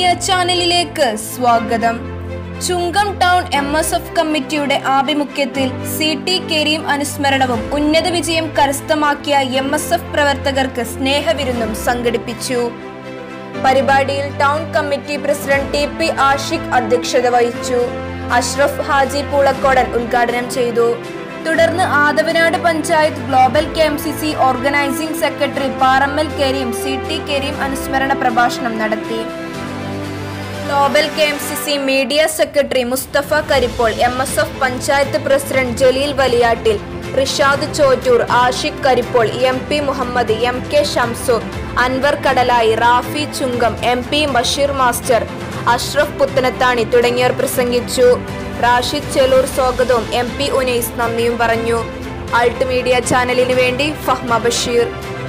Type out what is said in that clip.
ചാനലിലേക്ക് സ്വാഗതം Chungam town M S F കമ്മിറ്റിയുടെ ആഭിമുഖ്യത്തിൽ സി ടി കരീം അനുസ്മരണവും ഉന്നത വിജയം കരസ്ഥമാക്കിയ എം എസ് എഫ് പ്രവർത്തകർക്ക് സ്നേഹവിരുന്നും സംഘടിപ്പിച്ചു പരിപാടിയിൽ town committee president T P Ashiq അധ്യക്ഷത വഹിച്ചു അഷ്റഫ് ഹാജി പൂളക്കോടൻ ഉദ്ഘാടനം ചെയ്തു തുടർന്ന് Adavanad panchayat global K M C C organising secretary Parammal Kareem C T Kareem അനുസ്മരണ പ്രഭാഷണം നടത്തി global K M C C media secretary Mustafa Karippol M S F panchayat president Jaleel Valiyattil Rishad Chottoor Ashiq Karippol M P Muhammad M K Shamsu Anwar Kadalayi Rafi Chungam M P Basheer master Ashraf Puthanathani തുടങ്ങിയവർ പ്രസംഗിച്ചു റാഷിദ് ചെലൂർ സ്വാഗതവും എം പി ഉനൈസ് നന്ദിയും പറഞ്ഞു അൾട്ട് മീഡിയ ചാനലിന് വേണ്ടി ഫഹ്മ ബഷീർ